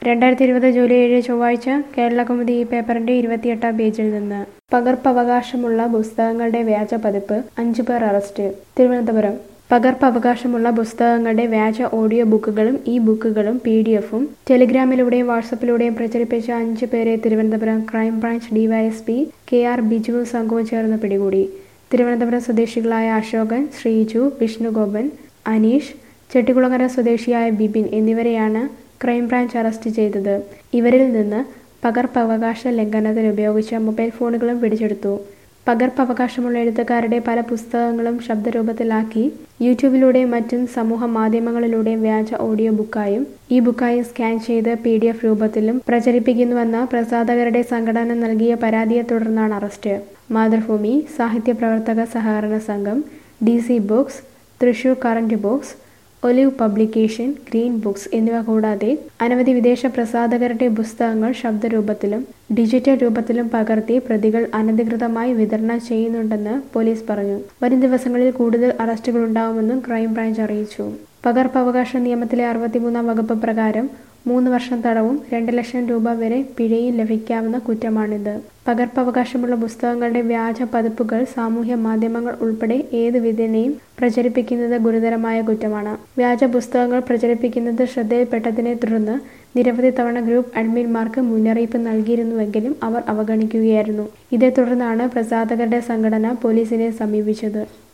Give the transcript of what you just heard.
രണ്ടായിരത്തി ഇരുപത് ജൂലൈ ഏഴ് ചൊവ്വാഴ്ച കേരളകൗമുദി ഈ പേപ്പറിന്റെ ഇരുപത്തിയെട്ടാം പേജിൽ നിന്ന് പകർപ്പവകാശമുള്ള പുസ്തകങ്ങളുടെ വ്യാജ പതിപ്പ് അഞ്ചു പേർ അറസ്റ്റ് തിരുവനന്തപുരം പകർപ്പവകാശമുള്ള പുസ്തകങ്ങളുടെ വ്യാജ ഓഡിയോ ബുക്കുകളും ഇ ബുക്കുകളും പി ഡി എഫും ടെലിഗ്രാമിലൂടെയും വാട്സപ്പിലൂടെയും പ്രചരിപ്പിച്ച അഞ്ചു പേരെ Thiruvananthapuram crime branch DYSP K R ബിജുവും സംഘവും ചേർന്ന് പിടികൂടി തിരുവനന്തപുരം സ്വദേശികളായ അശോകൻ ശ്രീജു വിഷ്ണുഗോപൻ അനീഷ് ചെട്ടികുളങ്ങര സ്വദേശിയായ ബിബിൻ എന്നിവരെയാണ് ക്രൈംബ്രാഞ്ച് അറസ്റ്റ് ചെയ്തത് ഇവരിൽ നിന്ന് പകർപ്പവകാശ ലംഘനത്തിന് ഉപയോഗിച്ച മൊബൈൽ ഫോണുകളും പിടിച്ചെടുത്തു പകർപ്പവകാശമുള്ള എഴുത്തുകാരുടെ പല പുസ്തകങ്ങളും ശബ്ദരൂപത്തിലാക്കി യൂട്യൂബിലൂടെയും മറ്റും സമൂഹ മാധ്യമങ്ങളിലൂടെയും വ്യാജ ഓഡിയോ ബുക്കായും ഈ ബുക്കായും സ്കാൻ ചെയ്ത് പി ഡി എഫ് രൂപത്തിലും പ്രചരിപ്പിക്കുന്നുവെന്ന പ്രസാധകരുടെ സംഘടന നൽകിയ പരാതിയെ തുടർന്നാണ് അറസ്റ്റ് മാതൃഭൂമി സാഹിത്യ പ്രവർത്തക സഹകരണ സംഘം D C Books Thrissur Current Books Olive Publication Green Books എന്നിവ കൂടാതെ അനവധി വിദേശ പ്രസാധകരുടെ പുസ്തകങ്ങൾ ശബ്ദരൂപത്തിലും ഡിജിറ്റൽ രൂപത്തിലും പകർത്തി പ്രതികൾ അനധികൃതമായി വിതരണം ചെയ്യുന്നുണ്ടെന്ന് പോലീസ് പറഞ്ഞു വരും ദിവസങ്ങളിൽ കൂടുതൽ അറസ്റ്റുകൾ ഉണ്ടാവുമെന്നും ക്രൈംബ്രാഞ്ച് അറിയിച്ചു പകർപ്പവകാശ നിയമത്തിലെ അറുപത്തിമൂന്നാം വകുപ്പ് പ്രകാരം മൂന്ന് വർഷം തടവും രണ്ട് ലക്ഷം രൂപ വരെ പിഴയും ലഭിക്കാവുന്ന കുറ്റമാണിത് പകർപ്പവകാശമുള്ള പുസ്തകങ്ങളുടെ വ്യാജ പതിപ്പുകൾ സാമൂഹ്യ മാധ്യമങ്ങൾ ഉൾപ്പെടെ ഏത് വിധേനയും പ്രചരിപ്പിക്കുന്നത് ഗുരുതരമായ കുറ്റമാണ് വ്യാജ പുസ്തകങ്ങൾ പ്രചരിപ്പിക്കുന്നത് ശ്രദ്ധയിൽപ്പെട്ടതിനെ തുടർന്ന് നിരവധി തവണ ഗ്രൂപ്പ് അഡ്മിന്മാർക്ക് മുന്നറിയിപ്പ് നൽകിയിരുന്നുവെങ്കിലും അവർ അവഗണിക്കുകയായിരുന്നു ഇതേ തുടർന്നാണ് പ്രസാധകരുടെ സംഘടന പോലീസിനെ സമീപിച്ചത്